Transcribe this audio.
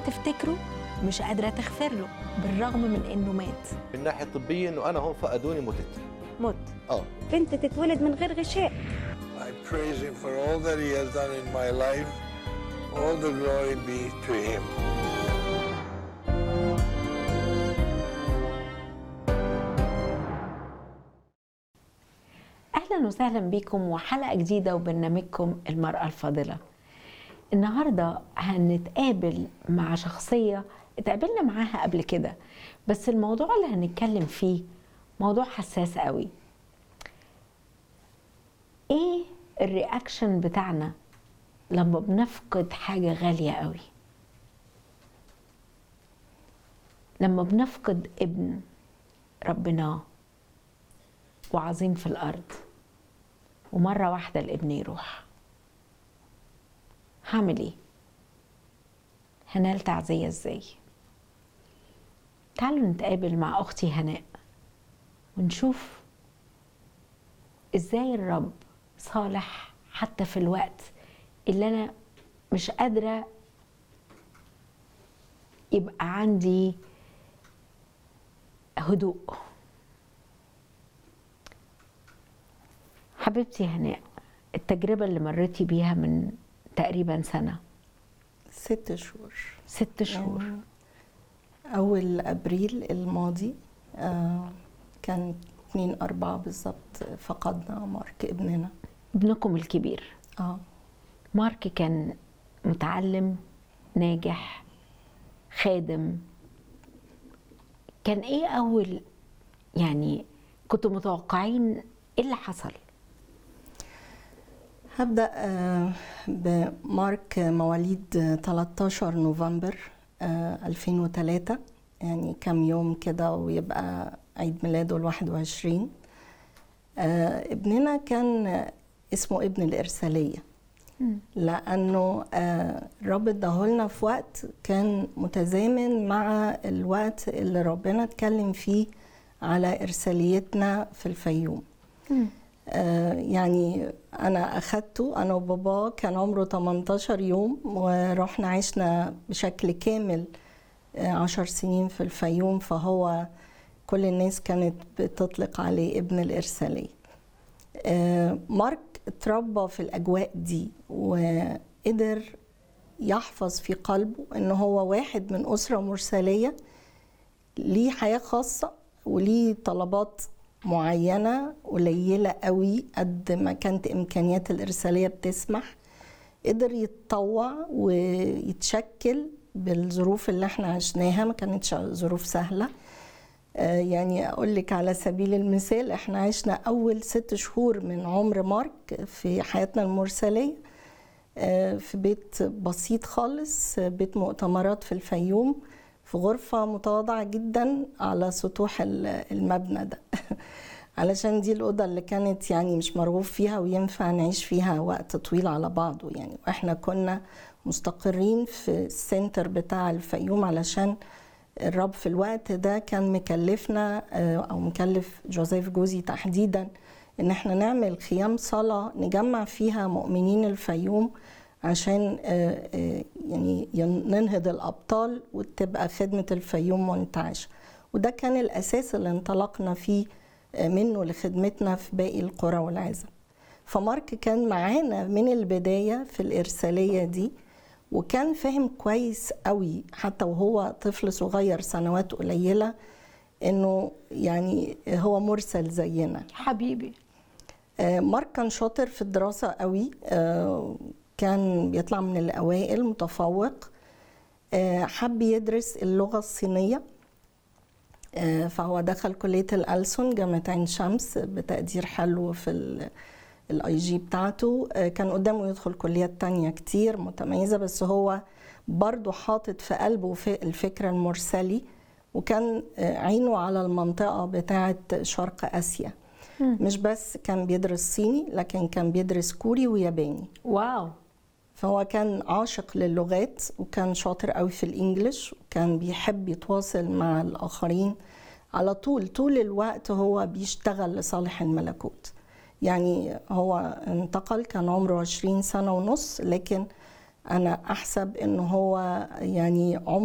تفتكره مش قادرة تغفر له بالرغم من إنه مات من الناحيه الطبيه انه انا هون فقدوني متت مت اه بنت تتولد من غير غشاء I praise him for all that he has done in my life. All the glory be to him. أهلا وسهلا بكم وحلقة جديدة وبرنامجكم المرأة الفاضلة النهاردة هنتقابل مع شخصية اتقابلنا معاها قبل كده بس الموضوع اللي هنتكلم فيه موضوع حساس قوي ايه الرياكشن بتاعنا لما بنفقد حاجة غالية قوي لما بنفقد ابن ربنا وعظيم في الأرض ومرة واحدة الابن يروح هعمل ايه؟ هنال تعزية ازاي؟ تعالوا نتقابل مع أختي هناء ونشوف ازاي الرب صالح حتى في الوقت اللي أنا مش قادرة يبقى عندي هدوء حبيبتي هناء التجربة اللي مريتي بيها من تقريبا سنة ست شهور ست شهور أول أبريل الماضي آه، كان 2 أربعة بالظبط فقدنا مارك ابننا ابنكم الكبير اه مارك كان متعلم ناجح خادم كان ايه اول يعني كنتوا متوقعين ايه اللي حصل هبدأ آه، بمارك مواليد 13 نوفمبر آه، 2003 يعني كم يوم كده ويبقى عيد ميلاده ال 21 آه، ابننا كان اسمه ابن الإرسالية لأنه آه، الرب اداهولنا في وقت كان متزامن مع الوقت اللي ربنا اتكلم فيه على إرساليتنا في الفيوم آه، يعني انا اخدته انا وبابا كان عمره 18 يوم ورحنا عشنا بشكل كامل آه، عشر سنين في الفيوم فهو كل الناس كانت بتطلق عليه ابن الإرسالية آه، مارك اتربى في الأجواء دي وقدر يحفظ في قلبه ان هو واحد من أسرة مرسلية ليه حياة خاصة وليه طلبات معينة قليلة قوي قد ما كانت إمكانيات الإرسالية بتسمح قدر يتطوع ويتشكل بالظروف اللي احنا عشناها ما كانتش ظروف سهلة آه، يعني أقول لك على سبيل المثال احنا عشنا أول ست شهور من عمر مارك في حياتنا المرسلية آه، في بيت بسيط خالص آه، بيت مؤتمرات في الفيوم في غرفة متواضعة جدا على سطوح ال- المبنى ده علشان دي الأوضة اللي كانت يعني مش مرغوب فيها وينفع نعيش فيها وقت طويل على بعضه يعني واحنا كنا مستقرين في السنتر بتاع الفيوم علشان الرب في الوقت ده كان مكلفنا آه، او مكلف جوزيف جوزي تحديدا ان احنا نعمل خيام صلاة نجمع فيها مؤمنين الفيوم عشان آه، آه، يعني ين- ننهض الابطال وتبقى خدمة الفيوم منتعشة وده كان الاساس اللي انطلقنا فيه آه، منه لخدمتنا في باقي القرى والعزب فمارك كان معانا من البداية في الإرسالية دي وكان فاهم كويس قوي حتى وهو طفل صغير سنوات قليلة انه يعني هو مرسل زينا حبيبي آه، مارك كان شاطر في الدراسة قوي آه، كان بيطلع من الأوائل متفوق آه، حب يدرس اللغة الصينية آه، فهو دخل كلية الألسن جامعة عين شمس بتقدير حلو في الاي جي بتاعته آه، كان قدامه يدخل كليات تانية كتير متميزة بس هو برضه حاطط في قلبه في الفكر المرسلي وكان آه، عينه على المنطقة بتاعة شرق آسيا مش بس كان بيدرس صيني لكن كان بيدرس كوري وياباني واو فهو كان عاشق للغات وكان شاطر قوي في الانجليش وكان بيحب يتواصل مع الاخرين على طول طول الوقت هو بيشتغل لصالح الملكوت يعني هو انتقل كان عمره 20 سنة ونص لكن أنا أحسب إنه هو يعني عمره